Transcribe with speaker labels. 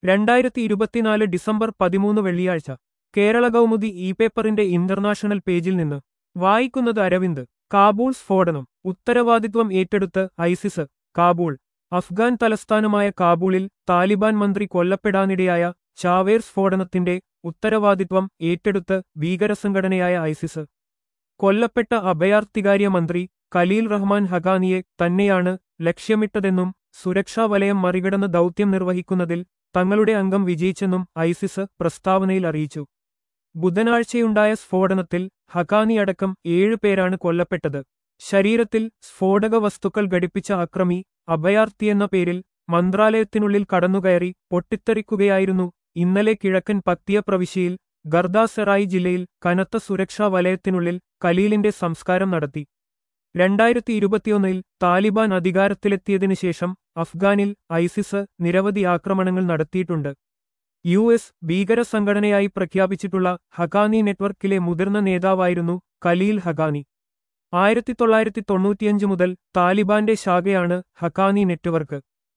Speaker 1: രണ്ടായിരത്തി ഇരുപത്തിനാല് ഡിസംബർ പതിമൂന്ന് വെള്ളിയാഴ്ച കേരള കൗമുദി ഇ പേപ്പറിന്റെ ഇന്റർനാഷണൽ പേജിൽ നിന്ന് വായിക്കുന്നത് അരവിന്ദ് കാബൂൾ സ്ഫോടനം ഉത്തരവാദിത്വം ഏറ്റെടുത്ത് ഐസിസ് കാബൂൾ അഫ്ഗാൻ തലസ്ഥാനമായ കാബൂളിൽ താലിബാൻ മന്ത്രി കൊല്ലപ്പെടാനിടയായ ചാവേർ സ്ഫോടനത്തിന്റെ ഉത്തരവാദിത്വം ഏറ്റെടുത്ത് ഭീകരസംഘടനയായ ഐസിസ് കൊല്ലപ്പെട്ട അഭയാർത്ഥികാര്യ മന്ത്രി ഖലീൽ റഹ്മാൻ ഹഖാനിയെ തന്നെയാണ് ലക്ഷ്യമിട്ടതെന്നും സുരക്ഷാ വലയം മറികടന്ന് ദൗത്യം നിർവഹിക്കുന്നതിൽ തങ്ങളുടെ അംഗം വിജയിച്ചെന്നും ഐസിസ് പ്രസ്താവനയിൽ അറിയിച്ചു ബുധനാഴ്ചയുണ്ടായ സ്ഫോടനത്തിൽ ഹഖാനി അടക്കം ഏഴുപേരാണ് കൊല്ലപ്പെട്ടത് ശരീരത്തിൽ സ്ഫോടക വസ്തുക്കൾ ഘടിപ്പിച്ച അക്രമി അഭയാർത്ഥിയെന്ന പേരിൽ മന്ത്രാലയത്തിനുള്ളിൽ കടന്നുകയറി പൊട്ടിത്തെറിക്കുകയായിരുന്നു ഇന്നലെ കിഴക്കൻ പത്തിയ പ്രവിശ്യയിൽ ഗർദാസെറായി ജില്ലയിൽ കനത്ത സുരക്ഷാ വലയത്തിനുള്ളിൽ ഖലീലിന്റെ സംസ്കാരം നടത്തി രണ്ടായിരത്തി ഇരുപത്തിയൊന്നിൽ താലിബാൻ അധികാരത്തിലെത്തിയതിനു ശേഷം അഫ്ഗാനിൽ ഐസിസ് നിരവധി ആക്രമണങ്ങൾ നടത്തിയിട്ടുണ്ട് യു എസ് ഭീകര സംഘടനയായി പ്രഖ്യാപിച്ചിട്ടുള്ള ഹഖാനി നെറ്റ്വർക്കിലെ മുതിർന്ന നേതാവായിരുന്നു ഖലീൽ ഹഖാനി ആയിരത്തി തൊള്ളായിരത്തി തൊണ്ണൂറ്റിയഞ്ച് മുതൽ താലിബാന്റെ ശാഖയാണ് ഹഖാനി നെറ്റ്വർക്ക്